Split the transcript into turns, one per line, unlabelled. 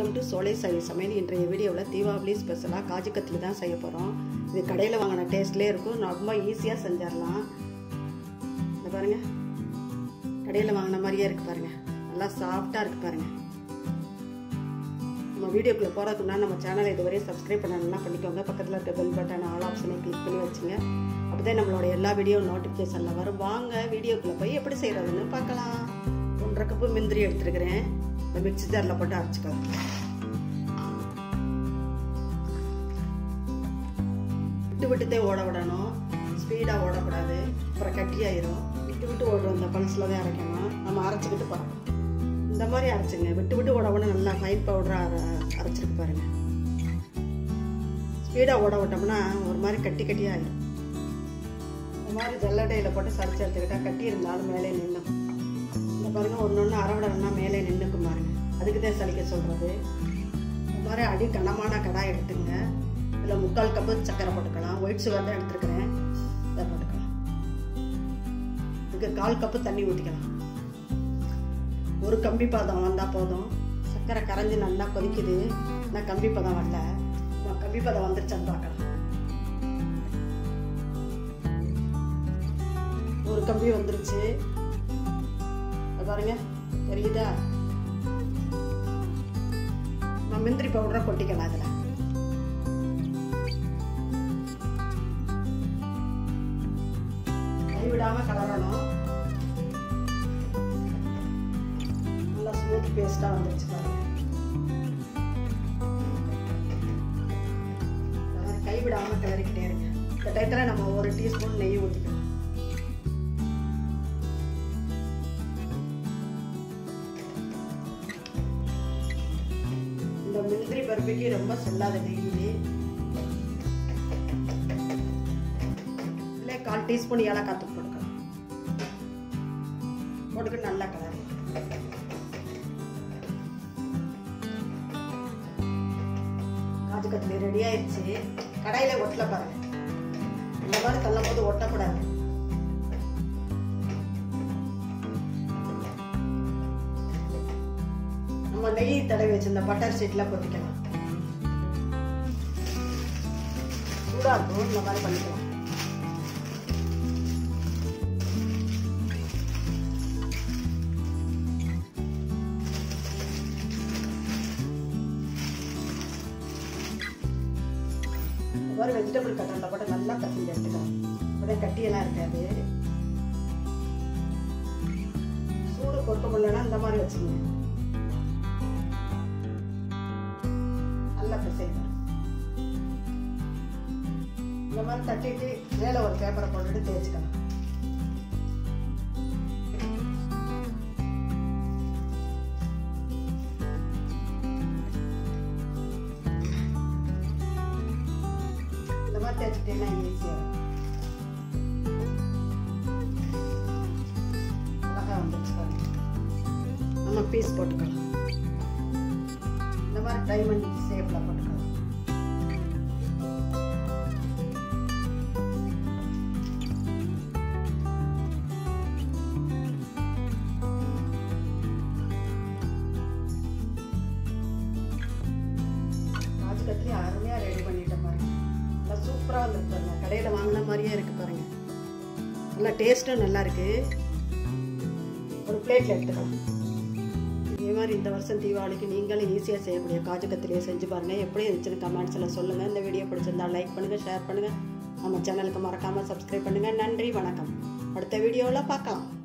welcome to சோலை சை சமையல் இன்றைய வீடியோவில் தீபாவளி ஸ்பெஷலாக காஜு கத்திரி தான் செய்ய போகிறோம் இது கடையில் வாங்கின டேஸ்ட்லேயே இருக்கும் ரொம்ப ஈஸியாக செஞ்சிடலாம் இந்த பாருங்க கடையில் வாங்கின மாதிரியே இருக்குது பாருங்கள் நல்லா சாஃப்டாக இருக்குது பாருங்கள் நம்ம வீடியோக்குள்ளே போகிறதுக்கு முன்னாடி நம்ம சேனலை இதுவரையும் சப்ஸ்கிரைப் பண்ணணும்னா பண்ணிக்கோங்க பக்கத்தில் இருக்க பெல் பட்டன் ஆல் ஆப்ஷனை கிளிக் பண்ணி வச்சுங்க அப்போதான் நம்மளோட எல்லா வீடியோ நோட்டிஃபிகேஷனில் வரும் வாங்க வீடியோக்குள்ளே போய் எப்படி செய்கிறதுன்னு பார்க்கலாம் ஒன்றரை கப்பு முந்திரி எடுத்துருக்கிறேன் இந்த மிக்ஸி ஜாரில் போட்டு அரைச்சிக்கலாம் விட்டு விட்டுதே ஓட விடணும் ஸ்பீடாக ஓடக்கூடாது அப்புறம் கட்டியாயிரும் விட்டு விட்டு ஓடுற இந்த பல்ஸில் தான் அரைக்கணும் நம்ம அரைச்சிக்கிட்டு போகிறோம் இந்த மாதிரி அரைச்சிங்க விட்டு விட்டு ஓட விட நல்லா ஃபைன் பவுடராக அரை அரைச்சிருக்கு பாருங்க ஸ்பீடாக ஓட விட்டோம்னா ஒரு மாதிரி கட்டி கட்டியாயிரும் இந்த மாதிரி ஜல்லடையில் போட்டு சளிச்சு எடுத்துக்கிட்டா கட்டி இருந்தாலும் மேலே நின்றும் இந்த பாருங்க ஒன்று ஒன்று அரவடனா மேலே நின்றுக்கும் பாருங்க அதுக்கு தான் சலிக்க சொல்கிறது இந்த மாதிரி அடி கனமான கடாய் எடுத்துங்க இதில் முக்கால் கப்பு சக்கரை போட்டுக்கலாம் ஒயிட் சுகர் தான் எடுத்துருக்கிறேன் இதை போட்டுக்கலாம் இதுக்கு கால் கப்பு தண்ணி ஊற்றிக்கலாம் ஒரு கம்பி பதம் வந்தால் போதும் சக்கரை கரைஞ்சி நல்லா கொதிக்குது ஆனால் கம்பி பதம் வரல கம்பி பதம் வந்துருச்சான்னு பார்க்கலாம் ஒரு கம்பி வந்துருச்சு பாருங்க தெரியுதா நம்ம முந்திரி பவுடரை கொட்டிக்கலாம் அதில் கைவிடாம கலரணும் நல்லா ஸ்மூத் பேஸ்டாக வந்துருச்சு பாருங்க கைவிடாம கிளறிக்கிட்டே இருங்க இந்த டயத்தில் நம்ம ஒரு டீஸ்பூன் நெய் ஊற்றிக்கலாம் இந்த முந்திரி பருப்புக்கு ரொம்ப செல்லாத நெய் இல்லை கால் டீஸ்பூன் ஏலக்காய் தூள் போட்டுக்கலாம் போட்டுக்கிட்டு நல்லா கலர் காஜு கத்திரி ரெடி ஆயிடுச்சு கடாயில ஒட்டல பாருங்க இந்த மாதிரி தள்ளும் போது ஒட்டக்கூடாது நம்ம நெய் தடவி வச்சிருந்த பட்டர் ஷீட்ல கொட்டிக்கலாம் சூடா இருக்கும் இந்த மாதிரி பண்ணிக்கலாம் இந்த மாதிரி வெஜிடபிள் கட்டரில் போட்டு நல்லா கசிஞ்சு எடுத்துக்கலாம் அப்படியே கட்டியெல்லாம் இருக்காது சூடு பொறுக்க முடியலன்னா இந்த மாதிரி வச்சுக்கோங்க நல்லா பிசையணும் இந்த மாதிரி தட்டிட்டு மேலே ஒரு பேப்பரை போட்டுட்டு தேய்ச்சிக்கலாம் இந்த மாதிரி தேய்ச்சிட்டீங்கன்னா ஈஸியாக அழகாக வந்துச்சு பாருங்க நம்ம பீஸ் போட்டுக்கலாம் இந்த மாதிரி டைமண்ட் ஷேப்பில் போட்டுக்கலாம் காஜு கத்திரி அருமையாக ரெடி பண்ணிட்டேன் பாருங்க நல்லா சூப்பராக வந்துருக்கு பாருங்க கடையில் வாங்கின மாதிரியே இருக்குது பாருங்க நல்லா டேஸ்ட்டும் நல்லா இருக்கு ஒரு பிளேட்டில் எடுத்துக்கலாம் இதே மாதிரி இந்த வருஷம் தீபாவளிக்கு நீங்களும் ஈஸியாக செய்யக்கூடிய காஜு கத்திரியை செஞ்சு பாருங்கள் எப்படி இருந்துச்சுன்னு கமெண்ட்ஸில் சொல்லுங்கள் இந்த வீடியோ பிடிச்சிருந்தா லைக் பண்ணுங்கள் ஷேர் பண்ணுங்கள் நம்ம சேனலுக்கு மறக்காமல் சப்ஸ்கிரைப் பண்ணுங்கள் நன்றி வணக்கம் அடுத்த வீடியோவில் பார்க்கலாம்